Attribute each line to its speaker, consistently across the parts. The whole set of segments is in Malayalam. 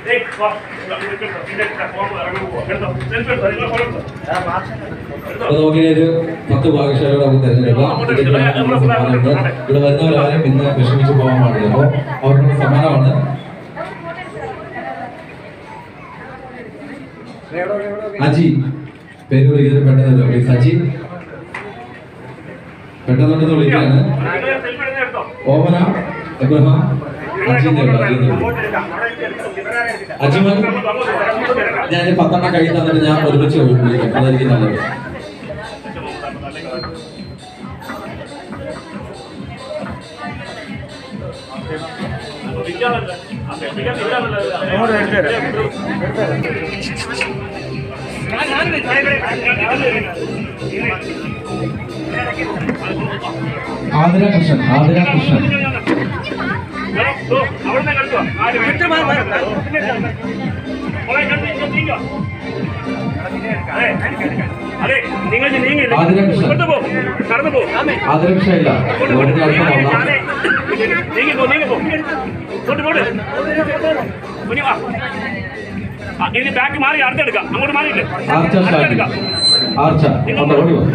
Speaker 1: ഏയ് വാ ഇതിന്റെ ഫോൺ ഇറങ്ങി പോവാ എടുത്തോ സെൽഫി എടുത്തോ നിങ്ങൾ ഫോൺ എടുത്തോ
Speaker 2: അപ്പൊ നമുക്കിനി ഒരു പത്ത് ഭാഗശാലകൾ നമുക്ക് തിരഞ്ഞെടുക്കാം ഇതിന് നമ്മുടെ സമ്മാനമുണ്ട് ഇവിടെ വരുന്നവരാരും ഇന്ന് വിഷമിച്ച് പോകാൻ പാടില്ല അപ്പോൾ അവരുടെ സമ്മാനമാണ് അജി പേര് വിളിക്കുന്നത് പെട്ടെന്നല്ലോ പ്ലീസ് അജി പെട്ടെന്ന് വിളിക്കാണ്
Speaker 1: നിങ്ങൾ സെൽഫി എടുത്ത് എടുത്തോ
Speaker 2: ഓമന എബ്രഹാം അജിന്റെ ഉണ്ട്, അജിന്റെ ഉണ്ട്. അജിമൻ ഞാൻ ഈ പത്തെണ്ണം കൈ തന്നിട്ട് ഞാൻ ഒരുമിച്ച് വിളിക്കാം അതായിരിക്കും നല്ലത് ആതിര കൃഷ്ണൻ ആതിര കൃഷ്ണൻ
Speaker 1: അവിടുന്ന് കളിച്ചോ ആര് മോളെ കണ്ടു നീങ്ങോ അതെ നിങ്ങൾ നീങ്ങില്ല
Speaker 2: ആതിര കൃഷ്ണൻ.
Speaker 1: ഇങ്ങോട്ട് പോ നടന്നു പോ
Speaker 2: ആതിര കൃഷ്ണൻ ഇല്ല ഇവിടുത്തെ അടുത്ത വന്ന
Speaker 1: നീങ്ങി പോ നീങ്ങി പോ ഇങ്ങോട്ട് പോട് കുഞ്ഞു വാ ആ, ഇനി ബാക്ക് മാറി അടുത്തെടുക്കാം അങ്ങോട്ട് മാറിയില്ലേ
Speaker 2: ആർച്ച ഷാജി
Speaker 1: അടുത്തെടുക്കാം
Speaker 2: ആർച്ച ഒന്ന് ഓടി വാ.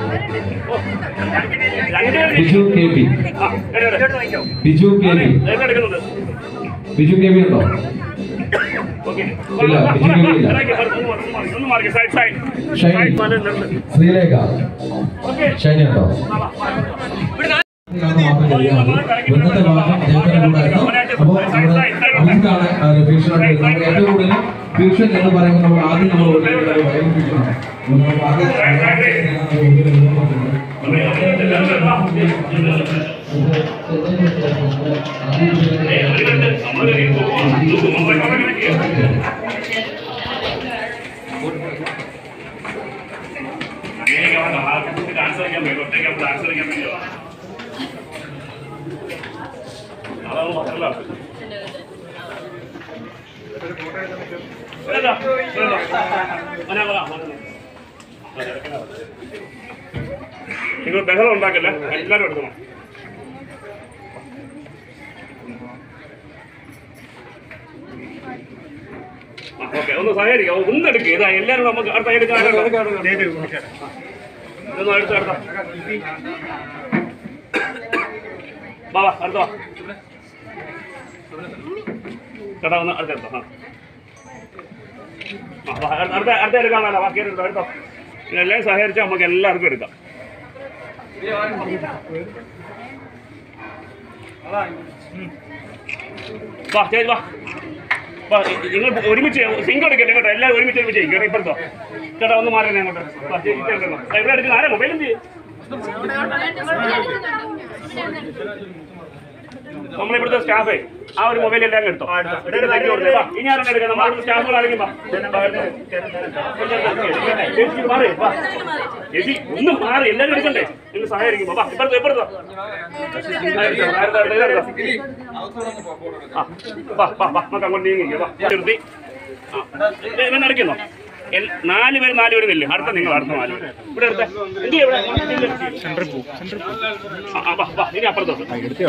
Speaker 1: രണ്ടുപേരും
Speaker 2: ബിജു കെ പി
Speaker 1: ആ എവിടെ, എവിടെ?
Speaker 2: ബിജു കെ പി
Speaker 1: എവിടെ എടുക്കുന്നുണ്ട്
Speaker 2: ബിജു കെ പി ഉണ്ടോ
Speaker 1: ഓക്കേ.
Speaker 2: ഇല്ല, ബിജു കെ പി ഇല്ല.
Speaker 1: ഇറങ്ങി, ഒന്ന് മാറി, ഒന്ന് മാറി, ഒന്ന് മാറി, സൈഡ്, സൈഡ്.
Speaker 2: ഷൈനി.
Speaker 1: സൈഡ് മാറി നിർത്ത്.
Speaker 2: ശ്രീലേഖ
Speaker 1: ഓക്കേ.
Speaker 2: ഷൈനി ഉണ്ടോ ഇന്നത്തെ ഭാഗം ദേവന്റെ കൂടായിരുന്നു അപ്പോൾ നമ്മുടെ അഭിജിത്താണ് ഭീഷണായിട്ട് വരുന്നത് നമുക്ക് ഏറ്റവും കൂടുതൽ ഭീഷൺ എന്ന് പറയുമ്പോൾ നമ്മൾ ആദ്യം നമ്മൾ ഉള്ളിലുള്ള ഒരു ഭയം ഭീഷണമാണ് നമ്മൾ ആദ്യം
Speaker 1: നമ്മള് ഇറങ്ങി പോകുവാ. നമ്മള് ഇറങ്ങി ഇരിക്കുക. അങ്ങനെയൊക്കെ വേണ്ട. ആ കുട്ടിക്ക് ഡാൻസ് കളിക്കാൻ പറ്റും. ഒറ്റയ്ക്ക് അപ്പോൾ ഡാൻസ് കളിക്കാൻ പറ്റുമോ? അതാണ് മാത്രമല്ല. ഇതാ, ഇതാ. മോനെ, മോനെ, മോനെ. നിങ്ങൾ ബഹളം ഉണ്ടാക്കല്ല എല്ലാവരും എടുക്കണം ഓക്കെ ഒന്ന് സഹകരിക്കാം ഒന്ന് എടുക്കുക ഇതാ എല്ലാവരും നമുക്ക് അടുത്ത എടുക്കാൻ ഇതൊന്നും എടുത്ത് എടുത്തോ വാ വാ അടുത്ത വാ ചേട്ടാ ഒന്ന് അടുത്തെടുത്തോ ആ ആ, വാ, അടുത്ത അടുത്ത അടുത്ത എടുക്കാൻ വേണ്ട ബാക്കി എടുത്തോ എടുത്തോ എല്ലാം സഹകരിച്ചാൽ നമുക്ക് എല്ലാവർക്കും എടുക്കാം വാ ചേച്ചി വാ വാ, നിങ്ങൾ ഒരുമിച്ച് സിംഗ് എടുക്കട്ടെ കേട്ടോ എല്ലാവരും ഒരുമിച്ച് ഒരുമിച്ച് കേട്ടോ ഇപ്പുറത്തോ ചേട്ടാ ഒന്ന് മാറി അങ്ങോട്ട് വാ, ചേച്ചി ഇപ്പുറത്ത് ഇരുന്നോ. ആ, ഇവിടെ എടുക്കുന്ന ആരാ മൊബൈൽ എന്ത് ചെയ്യും നമ്മളിവിടുത്തെ സ്റ്റാഫേ ആ ഒരു മൊബൈൽ എല്ലാം എടുത്തോ എടുത്ത് തട്ടി കൊടുത്തേ. വാ, ഇനി ആരും എടുക്കാം നമ്മുടെ സ്റ്റാഫുകൾ ആരെങ്കിലും വാ. വാ, എടുത്തോ. ചേച്ചി മാറി വാ. ചേച്ചി ഒന്ന് മാറി എല്ലാവരും എടുക്കണ്ടേ നിങ്ങൾ സഹായിക്കുമ്പോ വാ ഇപ്പുറത്തോ ഇപ്പുറത്തോ ആ, എടുത്തോ, എടുത്തോ, എടുത്തോ, എടുത്തോ. ആ, വാ, വാ, വാ, നമുക്ക് അങ്ങോട്ട് നീങ്ങി വാ നിർത്തി ആ, ഇത് ഇവൻ നടക്കുന്നോ എൽ- നാല് പേര് നാല് പേര് നില്ലേ അടുത്ത നിങ്ങൾ അടുത്ത നാല് പേര് ഇവിടെ എടുത്ത എന്ത് ചെയ്യും ഇവിടെ ആ, ആ, വാ, വാ, ഇനി അപ്പുറത്തോട്ട്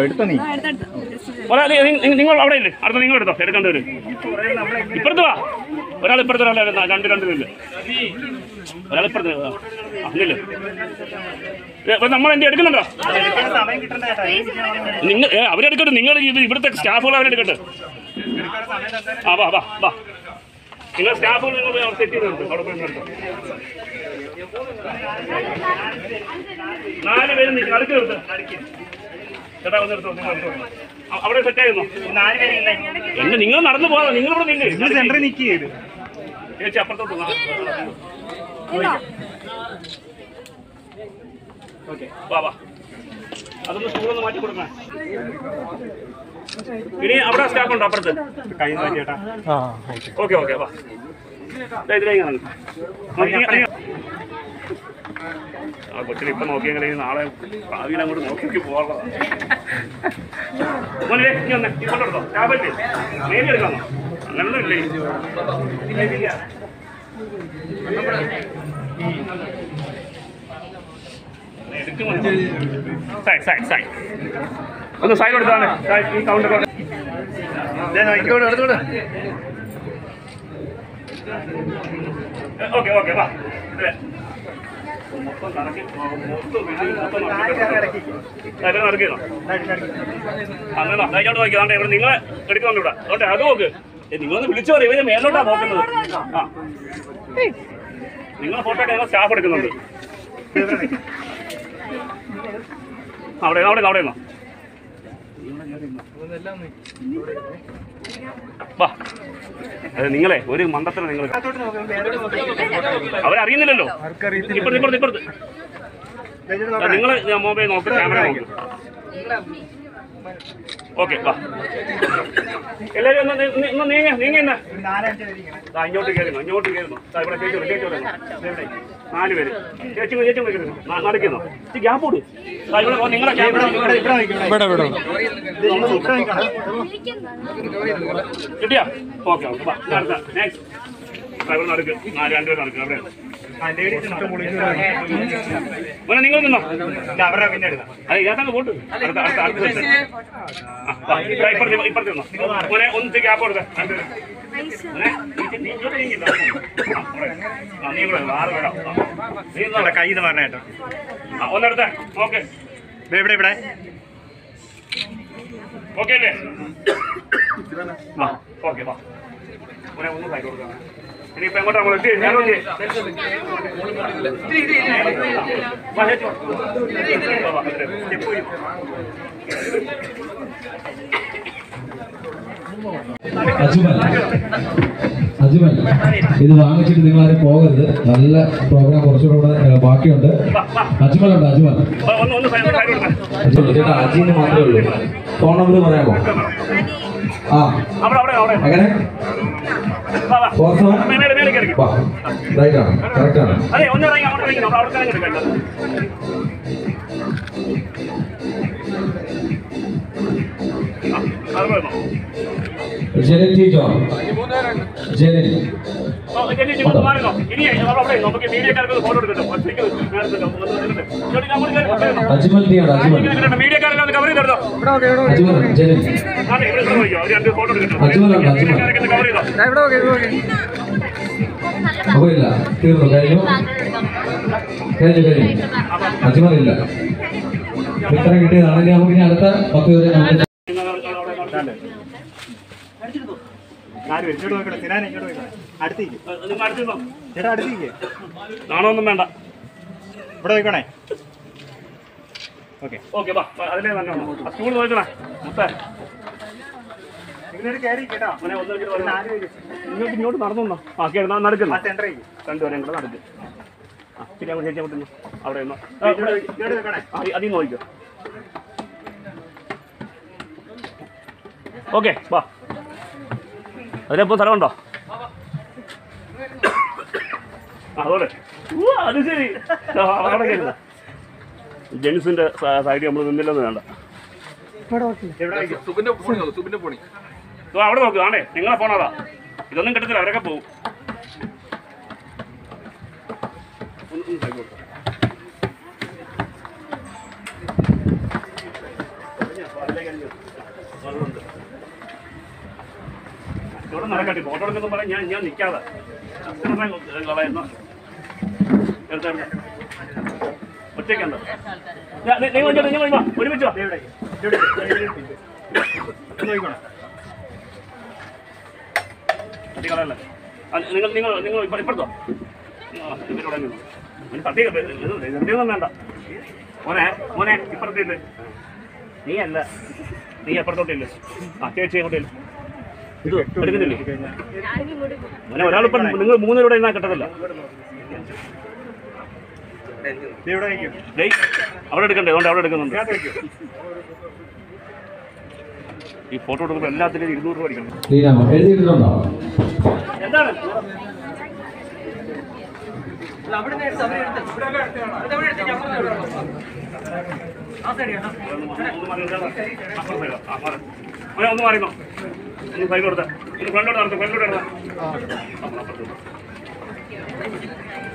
Speaker 1: ഒരാൾ നി- നിങ്ങൾ അവിടെ ഇല്ലേ അടുത്ത നിങ്ങൾ എടുത്തോ എടുക്കേണ്ടവര് ഇപ്പുറത്ത് വാ ഒരാൾ ഇപ്പുറത്ത് ഒരാൾ എടുത്താ, രണ്ട് രണ്ട് നില്ല് ഒരാൾ ഇപ്പുറത്ത് ആ, ആ, നില്ല് ഏ, അപ്പൊ നമ്മൾ എന്ത് എടുക്കുന്നുണ്ടോ നിങ്ങൾ ഏ, അവരെടുക്കട്ടെ നിങ്ങൾ ഇത് ഇവിടുത്തെ സ്റ്റാഫുകൾ അവരെടുക്കട്ടെ ആ വാ വാ വാ നിങ്ങൾ സ്റ്റാഫുകൾ നിങ്ങൾ പോയി അവിടെ സെറ്റ് ചെയ്ത് നിർത്തും അവിടെ പോയി നിർത്തും നാല് പേര് നിൽക്കും അടുത്ത് നിർത്തും ചേട്ടാ ഒന്ന് എടുത്തോ നിങ്ങൾ എടുത്തോ അ- അവിടെ സെറ്റ് ആയിരുന്നു എന്നെ നിങ്ങൾ നടന്നു പോകാം നിങ്ങൾ ഇവിടെ നില്ലേ സെന്ററിൽ നിൽക്കുകയത് ചേച്ചി അപ്പുറത്തോട്ട് വാ. ഓക്കെ വാ വാ അതൊന്ന് സ്റ്റൂളൊന്ന് മാറ്റി കൊടുക്കണം ഇനി അവിടെ സ്റ്റാഫ് ഉണ്ടോ അപ്പുറത്ത് ഓക്കെ ഓക്കെ വാ ദേ ഇതിലേക്ക് നടന്നു. നോക്കി, നോക്കി. ആ കൊച്ചിനെ ഇപ്പൊ നോക്കിയെങ്കിൽ ഇനി നാളെ ഭാവിയിൽ അങ്ങോട്ട് നോക്കി നോക്കി പോകാനുള്ളതാണ് മോനെ ഇനി വന്നേ ഇങ്ങോട്ടെടുത്തോ ടാബ്ലറ്റ് നേരി എടുക്കാമോ അങ്ങനൊന്നും ഇല്ലേ ഇല്ല, ഇല്ല. എടുക്കുമോ? സൈഡ് സൈഡ് സൈഡ് ഒന്ന് സൈഡ് എടുത്താണ് ഈ കൗണ്ടർ ഓക്കെ ഓക്കെ വാ ഇതെ. മൊത്തം കറക്കി മൊത്തം വീട്ടിൽ മൊത്തം നടക്കി നടക്കിയോ അങ്ങനെ നന്നായിട്ട് നോക്കിയാണ്ട് ഇവിടെ നിങ്ങളെ എടുക്കുന്നുണ്ട് ഇവിടെ അതുകൊണ്ട് അത് നോക്ക് ഏ, നിങ്ങളൊന്ന് വിളിച്ചു പറയും ഇവര് മേലോട്ടാ നോക്കുന്നത് ആ നിങ്ങളെ ഫോട്ടോ ഞങ്ങൾ സ്റ്റാഫ് എടുക്കുന്നുണ്ട് അവിടെ അവിടെ അവിടെ നിന്നോ വാ അത് നിങ്ങളെ ഒരു മണ്ടത്തിന് നിങ്ങൾ അവരറിയുന്നില്ലല്ലോ ഇപ്പുറത്ത് ഇപ്പുറത്ത് ഇപ്പുറത്ത് നിങ്ങൾ മൊബൈൽ നോക്ക് ക്യാമറ നോക്ക് ഓക്കെ വാ എല്ലാവരും ഒന്ന് നി- നി- ഒന്ന് നീങ്ങ നീങ്ങ എന്നാ ദാ ഇങ്ങോട്ട് കയറുന്നു ഇങ്ങോട്ട് കയറുന്നു ദാ ഇവിടെ ചേച്ചി ചേച്ചി വരുന്നു. ഇവിടെ. നാല് പേര് ചേച്ചി ചേച്ചി വിളിക്കുന്നു നടക്കുന്നു ഈ ഗ്യാപ്പ് കൊടു ദാ ഇവിടെ വാ, നിങ്ങളെ ക്യാമറ കിട്ടിയാ ഓക്കെ ഓക്കെ വാ ഇനി അടുത്ത നെക്സ്റ്റ് ഇവിടെ നടക്ക് നാല് രണ്ടുപേർ നടക്കുക അവിടെ മോനെ നിങ്ങൾ നിന്നോ അത് ഇതിനകത്തങ്ങ് പോട്ട് അടുത്ത അടുത്ത അടുത്ത സെറ്റ്. ആ, വാ, ഇവിടെ ഇപ്പുറത്ത് ഇപ്പുറത്ത് നിന്നോ മോനെ ഒന്ന് ഗ്യാപ്പ് കൊടുക്ക രണ്ടുപേരും മോനെ, നീ- നീ ഇങ്ങോട്ട് നീങ്ങില്ല. ആ, അവിടെ. ആ, നീ ഇവിടെ ആറ് പേരാ ആ. നീ നിന്നോ.
Speaker 3: കൈ പറഞ്ഞേട്ടോ
Speaker 1: ആ, ഒന്നെടുത്തേ ഓക്കെ
Speaker 3: ഇവിടെ ഇവിടെ
Speaker 1: ഓക്കെ അല്ലേ വാ ഓക്കെ വാ മോനെ ഒന്ന് സൈഡ് കൊടുക്കാം ഇനിയിപ്പോ എങ്ങോട്ടാ നമ്മൾ എത്തി ഞാൻ നോക്കി വാ ചേച്ചി വാ. വാ, വാ, അതിലെ.
Speaker 2: അജ്മൽ അജ്മൽ ഇത് വാങ്ങിച്ചിട്ട് നിങ്ങൾ ആരും പോകരുത് നല്ല പ്രോഗ്രാം കുറച്ചുകൂടെ ഇവിടെ, ഏ, ബാക്കിയുണ്ട് അജ്മൽ ഉണ്ട് അജ്മൽ
Speaker 1: വാ, ഒന്ന് ഒന്ന് സൈഡ് സൈഡ് കൊടുക്കാം
Speaker 2: അജ്മൽ ചേട്ടാ അജിന്ന് മാത്രമേ ഉള്ളൂ ഫോൺ നമ്പർ പറയാമോ ആ
Speaker 1: അവിടെ അവിടെ അവിടെ
Speaker 2: അങ്ങനെ
Speaker 1: വാ വാ
Speaker 2: ഫോർ സെവൻ
Speaker 1: മേലെ മേലെ കയറി
Speaker 2: വാ റൈറ്റ് ആണ് കറക്റ്റ് ആണ്
Speaker 1: അതെ ഒന്ന് ഇറങ്ങി അങ്ങോട്ട് ഇറങ്ങി നമ്മൾ അവിടെ തന്നെ എടുക്കണ്ട അത് വേണോ
Speaker 2: ജെനിൻ ടി ജോൺ ജെനിൻ
Speaker 1: ഓ, ചേച്ചി, ഇങ്ങോട്ട് മാറിന്നോ. ഇനി നമ്മൾ അവിടെ നമുക്ക് മീഡിയക്കാർക്ക് ഒരു ഫോട്ടോ എടുക്കട്ടോ ഒറ്റയ്ക്ക് നേരത്തെ ഒന്ന് വന്നിട്ട്. ചേട്ടാ, ഞാൻ അങ്ങോട്ട് കയറി, കയറി വന്നോ.
Speaker 2: അജ്മൽ ടി ആണ്
Speaker 1: ആ,
Speaker 2: അജ്മൽ
Speaker 1: ഇങ്ങനെ ഇങ്ങനെ മീഡിയക്കാരെല്ലാം ഒന്ന് കവർ ചെയ്തെടുത്തോ
Speaker 2: അജ്മൽ ജെനിൻ
Speaker 1: അതെ ഇവിടെ നിന്ന് നോക്കിയോ ഒരു രണ്ട് ഫോട്ടോ എടുക്കട്ടോ
Speaker 2: അജ്മൽ ഉണ്ട്, അജ്മൽ.
Speaker 1: മീഡിയക്കാരൊക്കെ ഒന്ന് കവർ ചെയ്തോ
Speaker 2: അപ്പോൾ ഇല്ല തീർന്നു കഴിഞ്ഞു കഴിഞ്ഞു കഴിഞ്ഞു അജ്മൽ ഇല്ല ഇത്ര കിട്ടിയതാണ് ഇനി നമുക്ക് ഇനി അടുത്ത പത്ത് പേരെ നമുക്ക്
Speaker 3: ആര് വരും? ഇങ്ങോട്ട് നോക്കട്ടെ സിനാനെ ഇങ്ങോട്ട് നോക്കട്ടെ അടുത്തേക്ക്
Speaker 1: നിങ്ങൾ അടുത്തിരുന്നോ
Speaker 3: ചേട്ടാ അടുത്തേക്ക്
Speaker 1: നാണമൊന്നും വേണ്ട
Speaker 3: ഇവിടെ നോക്കണേ ഓക്കെ
Speaker 1: ഓക്കെ വാ വാ, അതിലേ തന്നെ വന്നോ. ആ സ്റ്റൂൾ നോക്കണേ മുത്തേ
Speaker 3: നിങ്ങളൊരു കയറി കേട്ടോ
Speaker 1: അവനെ ഒന്ന് ഇങ്ങോട്ട് വരണോ? ഇങ്ങോട്ട് ഇങ്ങോട്ട് നടന്നു വന്നോ ആ കേറി നടക്കുന്നു
Speaker 3: ആ സെന്ററേക്ക്
Speaker 1: രണ്ടുപേരും കൂടെ നടക്കും ആ പിന്നെ അങ്ങോട്ട് ചേച്ചി അങ്ങോട്ട് നിന്നോ. അവിടെ നിന്നോ. ആ,
Speaker 3: ഇങ്ങോട്ട്
Speaker 1: ഇവിടെ-
Speaker 3: നോക്ക്, ഇങ്ങോട്ട് നോക്കണേ
Speaker 1: ആ, അതിൽ നിന്ന് നോക്കിക്കോ ഓക്കെ വാ അതിലിപ്പോ സ്ഥലമുണ്ടോ ആ, അതുപോലെ ഉവ്വ, അത് ശരി ആ, അവിടെ കയറുന്നു ജെൻസിന്റെ സൈഡിൽ നമ്മൾ നിന്നില്ലെന്ന് വേണ്ട ഓ, അവിടെ നോക്ക് ആണേ നിങ്ങളെ പോണതാ ഇതൊന്നും കിട്ടത്തില്ല അവരൊക്കെ പോകും ഒന്ന് ഒന്ന് side കൊടുത്തോ. ഇവിടെ നടക്കട്ടെ ഫോട്ടോ എടുക്കുന്നു പറയാൻ ഞാൻ ഞാൻ നിൽക്കാതെ കളയുന്നു എടുത്തെടുത്ത ഒറ്റയ്ക്കുണ്ടോ നിങ്ങൾ ഇങ്ങോട്ട് നിങ്ങൾ വാ ഒരുമിച്ച് വാ
Speaker 3: ഇവിടെ ഇവിടെ നോക്കണം
Speaker 1: തട്ടി കളയല്ലേ അത് നിങ്ങൾ നിങ്ങൾ നിങ്ങൾ ഇപ്പ- ഇപ്പുറത്തോ ആ, ഇവരോടെ നിന്നോ. അവന് തട്ടി ഇത് എന്തൊന്നും വേണ്ട മോനെ മോനെ ഇപ്പുറത്തില്ലേ നീ അല്ല നീ അപ്പുറത്തോട്ടില്ലേ ആ ചേച്ചി അങ്ങോട്ടില്ല ഇത് എടുക്കുന്നില്ലേ മോനെ ഒരാളിപ്പം നിങ്ങൾ മൂന്നുപേരുടെ ഇരുന്നാൽ കിട്ടത്തില്ല
Speaker 3: ഇത് ഇവിടെ വയ്ക്കും
Speaker 1: ഡേയ് അവിടെ എടുക്കണ്ടേ അതുകൊണ്ട് അവിടെ എടുക്കുന്നുണ്ട്
Speaker 3: ഇതിനകത്ത് വയ്ക്കും
Speaker 1: ഈ ഫോട്ടോ എടുക്കുമ്പോൾ എല്ലാത്തിനും ഇരുന്നൂറ് രൂപ അടിക്കണം
Speaker 2: ലീന എഴുതിയിട്ടുണ്ടോ
Speaker 1: എന്താണ് ഒന്ന് മാറി നിൽക്കാതെ. അപ്പുറം side ആ. ആ, മാറ്. മോനെ ഒന്ന് മാറിന്നോ ഒന്ന് സൈഡ് കൊടുത്ത ഒന്ന് ഫ്രണ്ടോട്ട് നടത്തും ഫ്രണ്ടോട്ട് നടത്താം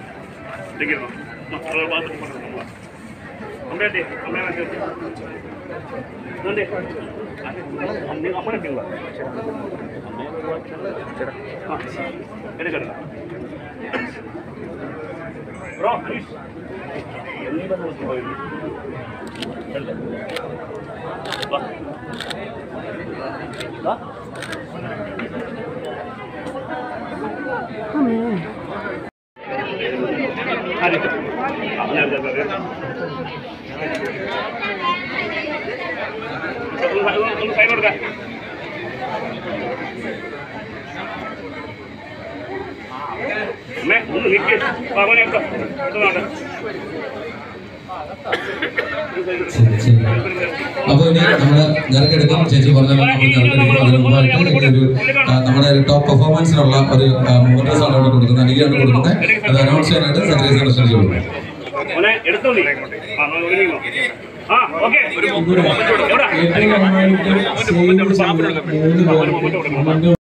Speaker 1: അമ്മയുടെ അമ്മയെ ഇതുണ്ട്. അമ്മ അമ്മനൊക്കെ ഉള്ള ആ എടുക്കണം ബ്രോ പ്ലീസ് എന്താ പോയത് വാ വാ ആരെ ആ ഞാൻ ഞാൻ പറയാം ഒന്ന് ഒന്ന് സൈഡ് കൊടുക്കാം അമ്മേ ഒന്ന് നിൽക്ക് അവനെ എടുത്തോ എടുത്തോണ്ട്
Speaker 2: അപ്പൊ ഇനി നമ്മള് നറുക്കെടുക്കും ചേച്ചി പറഞ്ഞ പോലെ നമ്മൾ നറുക്കെടുക്കും അതിന് മുമ്പായിട്ട് ഒരു ആ, നമ്മുടെ ഒരു ടോപ്പ് പെർഫോമൻസിനുള്ള ഒരു മോട്ടോഴ്സ് ആണ് ഇവിടെ കൊടുക്കുന്നത് അടിയാണ് കൊടുക്കുന്നത് അത് അനൗൺസ് ചെയ്യാനായിട്ട് സെക്രട്ടറി സെലക്ഷൻ ചെയ്യുള്ളൂ
Speaker 1: മോനെ എടുത്തോ നീ ആ ഒതുങ്ങിക്കോ ആ ഓക്കെ എവിടെ
Speaker 4: ഏറ്റവും നന്നായിട്ട് സേവ് ചെയ്ത മൂന്ന് പേർക്ക്